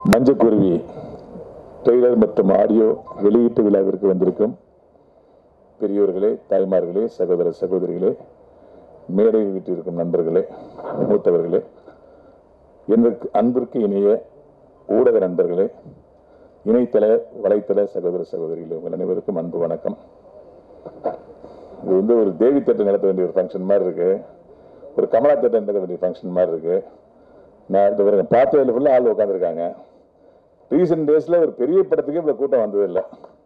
மஞ்சக்குருவி trailer மற்றும் audio வெளியீட்டு விழாவிற்கு வந்திருக்கும் பெரியோர்களே தாய்மார்களே சகோதர சகோதரிகளே மேடையில் வீட்டிருக்கும் நண்பர்களே மூத்தவர்களே எனக்கு அன்பிற்கு இணைய ஊடக நண்பர்களே இணையதள வலைத்தள சகோதர சகோதரிகளே உங்கள் அனைவருக்கும் அன்பு வணக்கம் இது வந்து ஒரு தேவி தட்டு நடத்த வேண்டிய ஒரு ஃபங்க்ஷன் மாதிரி இருக்கு ஒரு கமலா தட்டு நடத்த வேண்டிய ஃபங்க்ஷன் மாதிரி இருக்கு நான் இந்த பாருங்க பார்த்து ஃபுல்லாக ஆள் உட்காந்துருக்காங்க ரீசெண்ட் டேஸில் ஒரு பெரிய படத்துக்கே இவ்வளோ கூட்டம் வந்ததில்லை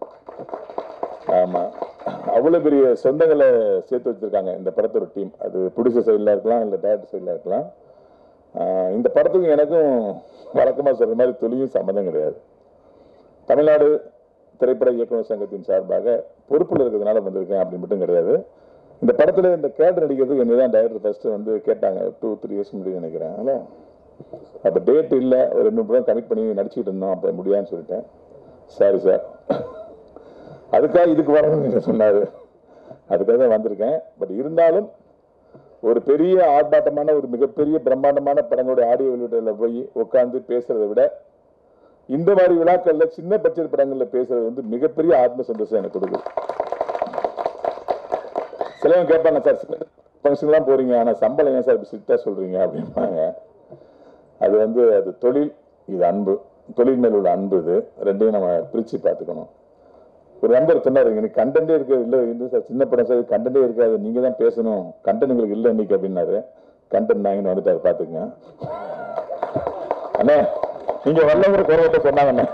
ஆமாம் அவ்வளோ பெரிய சொந்தங்களை சேர்த்து வச்சிருக்காங்க இந்த படத்தோட டீம் அது ப்ரொடியூசர் சைடில் இருக்கலாம் இல்லை டேரக்டர் சைடில் இருக்கலாம் ஆஹ் இந்த படத்துக்கும் எனக்கும் வழக்கமாக சொல்கிற மாதிரி துளியும் சம்மந்தம் கிடையாது தமிழ்நாடு திரைப்பட இயக்குனர் சங்கத்தின் சார்பாக பொறுப்பில் இருக்கிறதுனால வந்திருக்கேன் அப்படின்னு மட்டும் கிடையாது இந்த படத்தில் இந்த கேரக்டர் நடிக்கிறதுக்கு என்ன தான் டைரக்டர் ஃபர்ஸ்ட் வந்து கேட்டாங்க டூ த்ரீ இயர்ஸ் முன்னாடி நினைக்கிறேன் அதனால் அப்போ டேட் இல்லை ஒரு ரெண்டு மூணு படம் கமிட் பண்ணி நடிச்சுக்கிட்டு இருந்தோம் அப்போ முடியாதுன்னு சொல்லிட்டேன் சாரி சார் அதுக்காக இதுக்கு வரணும்னு சொன்னார் அதுக்காக தான் வந்திருக்கேன் பட் இருந்தாலும் ஒரு பெரிய ஆர்ப்பாட்டமான ஒரு மிகப்பெரிய பிரம்மாண்டமான படங்களுடைய ஆடியோ வெளியீட்டில் போய் உட்காந்து பேசுறதை விட இந்த மாதிரி விழாக்கள்ல சின்ன பட்ஜெட் படங்கள்ல பேசுறது வந்து மிகப்பெரிய ஆத்ம சந்தோஷம் எனக்கு கொடுக்குது சிலவங்க கேட்பாங்க சார் ஃபங்க்ஷன்லாம் போறீங்க ஆனா சம்பளம் ஏன் சார் இப்படி ஸ்ட்ரிக்டா சொல்றீங்க அப்படிம்பாங்க அது வந்து அது தொழில் இது அன்பு தொழில் மேல் உள்ள அன்பு இது ரெண்டையும் நம்ம பிரிச்சு பார்த்துக்கணும் ஒரு நம்பர் சொன்னாரு எனக்கு கண்டென்ட்டே இருக்காது இல்லை இல்லை சார் சின்ன படம் சார் கண்டென்ட்டே இருக்காது நீங்க தான் பேசணும் கண்டென்ட் உங்களுக்கு இல்லை இன்னைக்கு அப்படின்னாரு கண்டென்ட் நாங்கன்னு வந்துட்டாரு பாத்துக்கங்க அண்ணே நீங்க வல்லவர குறைவட்ட சொன்னாங்க அண்ணே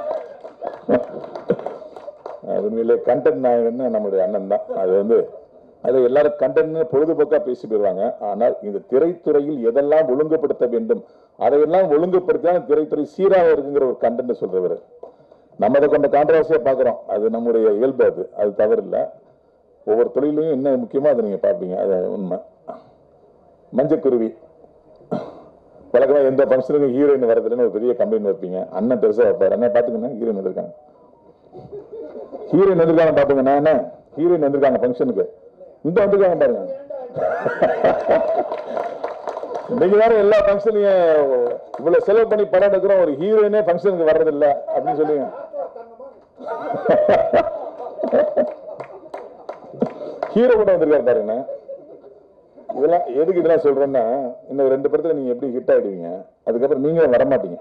அது உண்மையிலே கண்டென்ட் நாயகன்னு நம்முடைய அண்ணன் தான் அது வந்து அது எல்லாரும் கண்டென்ட் பொழுதுபோக்கா பேசி போயிருவாங்க ஆனால் இந்த திரைத்துறையில் எதெல்லாம் ஒழுங்குபடுத்த வேண்டும் அதையெல்லாம் ஒழுங்குபடுத்தினா திரைத்துறை சீராக இருக்குங்கிற ஒரு கண்டென்ட் சொல்றவர் நம்ம அதை கொண்ட கான்ட்ரவர்சியா பாக்குறோம் அது நம்முடைய இயல்பு அது அது தவறு இல்லை ஒவ்வொரு தொழிலையும் என்ன முக்கியமோ அதை நீங்க பார்ப்பீங்க அது உண்மை மஞ்சக்குருவி வழக்கமா எந்த ஃபங்க்ஷனுக்கும் ஹீரோயின் வரதுலன்னு ஒரு பெரிய கம்பெனி வைப்பீங்க அண்ணன் பெருசா வைப்பாரு அண்ணன் பாத்துக்கண்ணா ஹீரோயின் வந்திருக்காங்க ஹீரோயின் வந்திருக்காங்க பாத்துங்கண்ணா என்ன ஹீரோயின் வந்திருக்காங்க ஃபங்க்ஷனுக்கு இந்த வந்திருக்காங்க பாருங்க நீங்க வேற எல்லா ஃபங்க்ஷனையும் இவ்வளவு செலவு பண்ணி படம் எடுக்கிறோம் ஒரு ஹீரோயினே ஃபங்க்ஷனுக்கு வர்றது இல்ல அப்படின்னு சொல்லுங்க ஹீரோ கூட வந்திருக்காரு பாருங்க இதெல்லாம் எதுக்கு இதெல்லாம் சொல்றேன்னா இன்னும் ரெண்டு படத்துல நீங்க எப்படி ஹிட் ஆயிடுவீங்க அதுக்கப்புறம் நீங்க வரமாட்டீங்க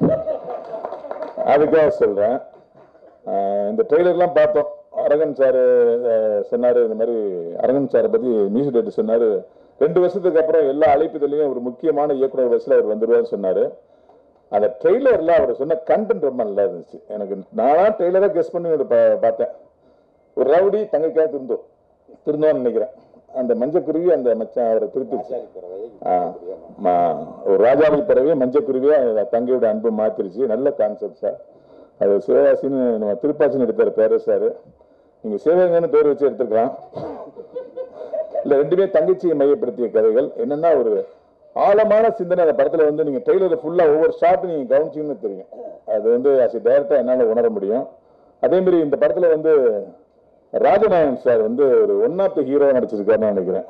அதுக்காக சொல்றேன் ஆஹ் இந்த ட்ரெய்லர்லாம் பார்த்தோம் அரங்கன் சார் சொன்னாரு இந்த மாதிரி அரங்கன் சாரை பத்தி மியூசிக் டேரக்டர் சொன்னாரு ரெண்டு வருஷத்துக்கு அப்புறம் எல்லா அழைப்புதலையும் ஒரு முக்கியமான இயக்குனர் வயசுல அவர் வந்துருவாருன்னு சொன்னாரு அந்த ட்ரெய்லர்ல அவர் சொன்ன கண்டென்ட் ரொம்ப நல்லா இருந்துச்சு எனக்கு நானா ட்ரெய்லரை கெஸ் பண்ணி ஒரு பா- பார்த்தேன் ஒரு ரவுடி தங்கைக்காக திருந்தோம் திருந்தோம்னு நினைக்கிறேன் அந்த மஞ்சக்குருவி அந்த மச்சான் அவரை திருப்பிடுச்சு ஆ, மா- ஒரு ராஜாவை பிறவே மஞ்சக்குருவியா அந்த தங்கையோட அன்பு மாத்திருச்சு நல்ல கான்செப்ட் சார் அது சிவகாசின்னு நம்ம திருப்பாச்சின்னு எடுத்தார் பேர சார் நீங்க சிவகங்கன்னு பேர் வச்சு எடுத்துக்கலாம் இல்ல ரெண்டுமே தங்கச்சியை மையப்படுத்திய கதைகள் என்னன்னா ஒரு ஆழமான சிந்தனை அந்த படத்துல வந்து நீங்க ட்ரெய்லர் ஃபுல்லா ஒவ்வொரு ஷாட்டும் நீங்க கவனிச்சீங்கன்னு தெரியும் அது வந்து அஸ் டைரக்டா என்னால உணர முடியும் அதே மாதிரி இந்த படத்துல வந்து ராஜநாயகன் சார் வந்து ஒரு ஒன் ஆஃப் த ஹீரோ நடிச்சிருக்காருன்னு நினைக்கிறேன்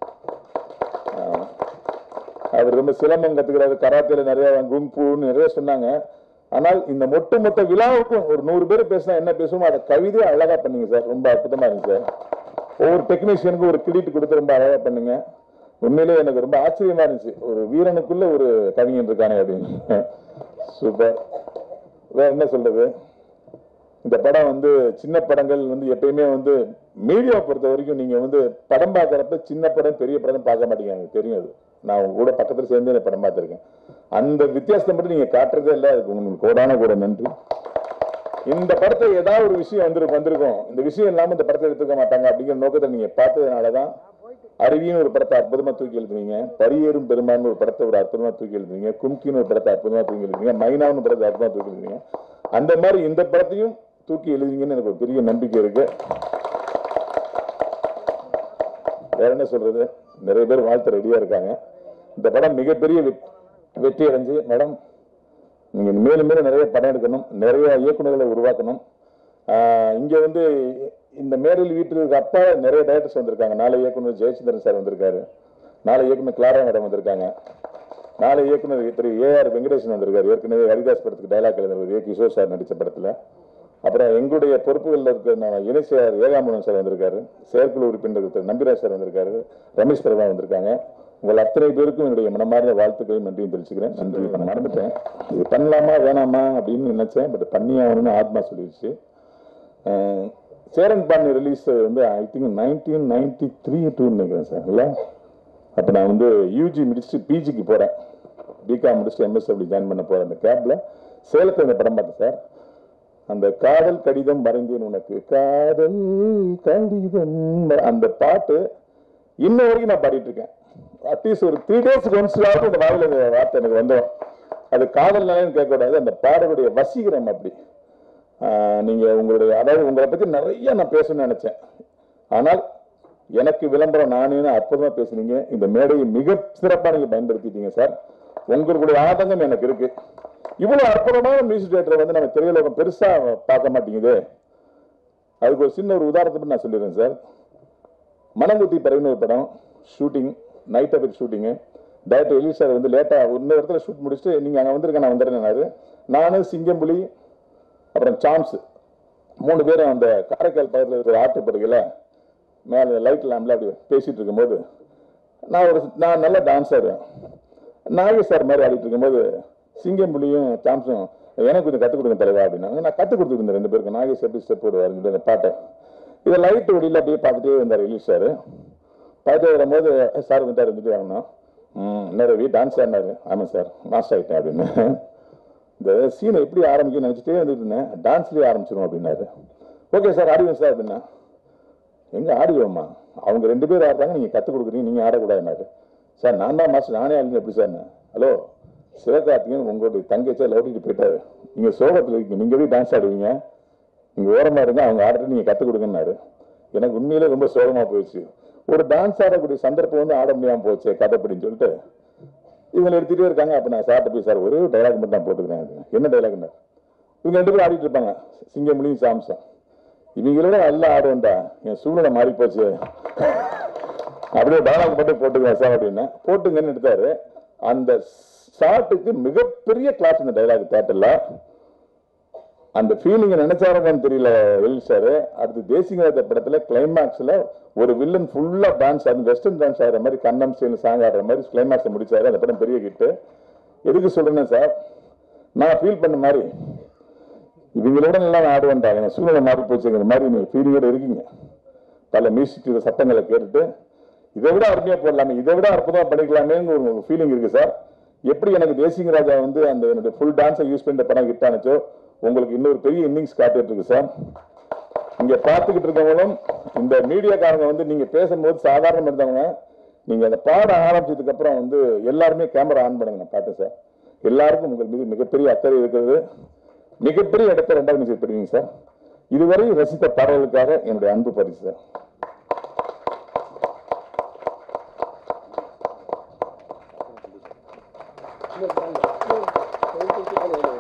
ஆமா. அவர் ரொம்ப சிலம்பம் கத்துக்கிறாரு கராத்தேல நிறைய குங்பூன்னு நிறைய சொன்னாங்க ஆனால் இந்த ஒட்டுமொத்த விழாவுக்கும் ஒரு நூறு பேர் பேசினா என்ன பேசுவோம் அதை கவிதையை அழகா பண்ணீங்க சார் ரொம்ப அற்புதமா இருந்துச்சு சார் ஒவ்வொரு டெக்னீஷியனுக்கும் ஒரு கிரெடிட் கொடுத்து ரொம்ப அழகா பண்ணுங்க உண்மையிலே எனக்கு ரொம்ப ஆச்சரியமா இருந்துச்சு ஒரு வீரனுக்குள்ள ஒரு கவிஞன் இருக்கானே அப்படின்னு சூப்பர் வேற என்ன சொல்றது இந்த படம் வந்து சின்ன படங்கள் வந்து எப்பயுமே வந்து மீடியா பொறுத்த வரைக்கும் நீங்க வந்து படம் பார்க்கறப்ப சின்ன படம் பெரிய படம் பார்க்க மாட்டீங்க எனக்கு தெரியும் அது நான் உங்க கூட பக்கத்துல சேர்ந்து இந்த படம் பார்த்திருக்கேன் அந்த வித்தியாசத்தை மட்டும் நீங்க காட்டுறதே இல்லை அதுக்கு உங்களுக்கு கோடான கூட நன்றி இந்த படத்தை ஏதாவது ஒரு விஷயம் வந்திருக்கும் வந்திருக்கும் இந்த விஷயம் இல்லாம இந்த படத்தை எடுத்துக்க மாட்டாங்க அப்படிங்கிற நோக்கத்தை நீங்க பார்த்ததுனாலதான் அருவின்னு ஒரு படத்தை அற்புதமா தூக்கி எழுதுனீங்க பரியேறும் பெருமான்னு ஒரு படத்தை ஒரு அற்புதமா தூக்கி எழுதுனீங்க கும்கின்னு ஒரு படத்தை அற்புதமா தூக்கி எழுதுனீங்க மைனான்னு ஒரு படத்தை அற்புதமா தூக்கி எழுதுனீங்க அந்த மாதிரி இந்த படத்தையும் தூக்கி எழுதுவீங்கன்னு எனக்கு ஒரு பெரிய நம்பிக்கை இருக்கு வேற என்ன சொல்றது நிறைய பேர் வாழ்த்து ரெடியா இருக்காங்க இந்த படம் மிகப்பெரிய வெட்- வெற்றி அடைஞ்சு மேடம் நீங்க மேலும் மேலும் நிறைய படம் எடுக்கணும் நிறைய இயக்குநர்களை உருவாக்கணும் ஆஹ் இங்க வந்து இந்த மேடையில் வீட்டுக்கு அப்பா நிறைய டைரக்டர்ஸ் வந்திருக்காங்க நாளை இயக்குனர் ஜெயச்சந்திரன் சார் வந்திருக்காரு நாளை இயக்குனர் கிளாரா மேடம் வந்திருக்காங்க நாளை இயக்குனர் திரு ஏஆர் வெங்கடேசன் வந்திருக்காரு ஏற்கனவே ஹரிதாஸ் படத்துக்கு டைலாக் எழுதுறது ஏ கிஷோர் சார் நடித்த படத்தில் அப்புறம் எங்களுடைய பொறுப்புகளில் இருக்கிற நான் இணை செயலர் ஏகாம்பரம் சார் வந்திருக்காரு செயற்குழு உறுப்பினர் திரு நம்பிராஜ் சார் வந்திருக்காரு ரமேஷ் பிரபா வந்திருக்காங்க உங்கள் அத்தனை பேருக்கும் என்னுடைய மனமார்ந்த வாழ்த்துக்களையும் நன்றியும் தெரிவிச்சுக்கிறேன் நன்றி பண்ண மறந்துட்டேன் இது பண்ணலாமா வேணாமா அப்படின்னு நினைச்சேன் பட் பண்ணி ஆகணும்னு ஆத்மா சொல்லிடுச்சு அஹ் சேரன் பாண்டி ரிலீஸ் வந்து I think nineteen ninety three டூன்னு நினைக்கிறேன் சார் இல்லை அப்போ நான் வந்து யூஜி முடிச்சுட்டு பிஜிக்கு போகிறேன் பிகாம் முடிச்சுட்டு எம்எஸ் அப்படி ஜாயின் பண்ண போகிறேன் அந்த கேப்பில் சேலத்தில் இந்த படம் பார்த்தேன் சார் அந்த காதல் கடிதம் வரைந்தேன் உனக்கு காதல் கடிதம் வ- அந்த பாட்டு இன்ன வரைக்கும் நான் பாடிட்டு இருக்கேன் அட்லீஸ்ட் ஒரு த்ரீ டேஸ்க்கு ஒன்ஸ்லாவது அந்த வாயில இந்த வார்த்தை எனக்கு வந்துடும் அது காதல் நிலைன்னு கேட்கக்கூடாது அந்த பாடலுடைய வசீகரம் அப்படி ஆஹ் நீங்க உங்களுடைய அதாவது உங்களை பத்தி நிறைய நான் பேசணும்னு நினைச்சேன் ஆனால் எனக்கு விளம்பரம் நானே அற்புதமா பேசுனீங்க இந்த மேடையை மிக சிறப்பா நீங்க பயன்படுத்திட்டீங்க சார் உங்களுடைய ஆதங்கம் எனக்கு இருக்கு இவ்வளவு அற்புதமான மியூசிக் தியேட்டரை வந்து நம்ம திரையுலகம் பெருசா பார்க்க மாட்டேங்குது அதுக்கு ஒரு சின்ன ஒரு உதாரணத்தை நான் சொல்லிடுறேன் சார் மனங்குத்தி பறவைன்னு ஒரு படம் ஷூட்டிங் நைட் எஃபெக்ட் ஷூட்டிங்கு டைரக்டர் எலி சார் வந்து லேட்டாக இன்னொரு இடத்துல ஷூட் முடிச்சுட்டு நீங்கள் அங்கே வந்திருக்கேன் நான் வந்துடுறேன்னாரு நானும் சிங்கம்புலி அப்புறம் சாம்ஸ் மூணு பேரும் அந்த காரைக்கால் பக்கத்தில் இருக்கிற ஆற்றுப்படுகையில் மேலே லைட் லேம்பில் அப்படி பேசிகிட்டு இருக்கும்போது நான் ஒரு நான் நல்ல டான்ஸ் ஆடுவேன் நாகி சார் மாதிரி ஆடிட்டு இருக்கும்போது சிங்கம்புலியும் சாம்ஸும் எனக்கு கொஞ்சம் கற்றுக் கொடுங்க தலைவா அப்படின்னாங்க நான் கற்றுக் கொடுத்துருந்தேன் ரெண்டு பேருக்கும் நாகேஷ் எப்படி ஸ்டெப் போடுவாருன்னு சொல்லி அந்த பாட்டை இதை லைட் ஒடியில் அப்படியே பார்த்துட்டே இருந்தார் எலிஸ் சார் பார்த்துட்டு வரும்போது சார் வந்துட்டார் இருந்துட்டு வாங்கினோம் ம் என்ன ரவி டான்ஸ் ஆடினாரு ஆமாம் சார் மாஸ்டர் ஆகிட்டேன் அப்படின்னு இந்த சீனை எப்படி ஆரம்பிக்கும்னு நினச்சிட்டே வந்துட்டு இருந்தேன் டான்ஸ்லேயே ஆரம்பிச்சிடும் அப்படின்னாரு ஓகே சார் ஆடுவேன் சார் அப்படின்னா எங்க ஆடுவோம்மா அவங்க ரெண்டு பேரும் ஆடுறாங்க நீங்க கற்றுக் கொடுக்குறீங்க நீங்க ஆடக்கூடாதுனாரு சார் நான் தான் மாஸ்டர் நானே ஆடுங்க எப்படி சார் ஹலோ சிவகார்த்திகன் உங்களுடைய தங்கச்சா லவுட்டிட்டு போயிட்டாரு நீங்க சோகத்தில் இருக்கீங்க நீங்க எப்படி டான்ஸ் ஆடுவீங்க நீங்க ஓரமா இருங்க அவங்க ஆடுறது நீங்க கற்றுக் கொடுங்கன்னாரு எனக்கு உண்மையிலே ரொம்ப சோகமா போயிடுச்சு ஒரு டான்ஸ் ஆடக்கூடிய சந்தர்ப்பம் வந்து ஆட முடியாம போச்சு கதைப்படின்னு சொல்லிட்டு இவங்க எடுத்துட்டே இருக்காங்க அப்ப நான் சார்ட்ட போய் சார் ஒரே ஒரு டைலாக் மட்டும் நான் போட்டுக்கிறேன் அப்படின்னு. என்ன டைலாக்னா இவங்க ரெண்டு பேரும் ஆடிட்டு இருப்பாங்க சிங்கமொழியும் சாம்சம் இவங்களோட நல்லா ஆடுவேன்டா என் சூழ்நிலை மாறி போச்சு அப்படியே டைலாக் மட்டும் போட்டுக்கிறேன் சார் அப்படின்னு போட்டுங்கன்னு எடுத்தாரு அந்த ஷாட்டுக்கு மிகப்பெரிய கிளாஸ் இந்த டைலாக் தேட்டர்ல அந்த ஃபீலிங் நினைச்சாருங்கன்னு தெரியல எல் சார் அடுத்து தேசிங்கராஜ படத்துல கிளைமேக்ஸ்ல ஒரு வில்லன் ஃபுல்லா டான்ஸ் அது வெஸ்டர்ன் டான்ஸ் ஆடுற மாதிரி கண்ணம் சேர்ந்து சாங் ஆடுற மாதிரி கிளைமேக்ஸ் முடிச்சாரு அந்த படம் பெரிய கிட்டு எதுக்கு சொல்றேன்னா சார் நான் ஃபீல் பண்ண மாதிரி இவங்களோட நல்லா ஆடுவேன்டா என் சூழ்நிலை மாறி போச்சுங்கிற மாதிரி நீங்க ஃபீலிங்கோட இருக்கீங்க பல மியூசிக் சத்தங்களை கேட்டுட்டு இதை விட அருமையா போடலாமே இதை விட அற்புதமா பண்ணிக்கலாமேன்னு ஒரு ஃபீலிங் இருக்கு சார் எப்படி எனக்கு தேசிங்க ராஜா வந்து அந்த என்னுடைய ஃபுல் டான்ஸை யூஸ் பண்ணி இந்த படம் ஹிட் ஆனுச்சோ உங்களுக்கு இன்னொரு பெரிய இன்னிங்ஸ் காத்துட்டு இருக்கு சார் இங்க பார்த்துக்கிட்டு இருக்கவங்களும் இந்த மீடியாக்காரங்க வந்து நீங்க பேசும்போது சாதாரண இருந்தவங்க நீங்க அந்த பாடம் ஆரம்பிச்சதுக்கு அப்புறம் வந்து எல்லாருமே கேமரா ஆன் பண்ணுங்க நான் பார்த்தேன் சார் எல்லாருக்கும் உங்கள் மீது மிகப்பெரிய அக்கறை இருக்கிறது மிகப்பெரிய இடத்தை ரெண்டாவது நிச்சயம் பெறுவீங்க சார் இதுவரை ரசித்த பாடல்களுக்காக என்னுடைய அன்பு பரிசு சார் இந்த பாருங்க. இந்த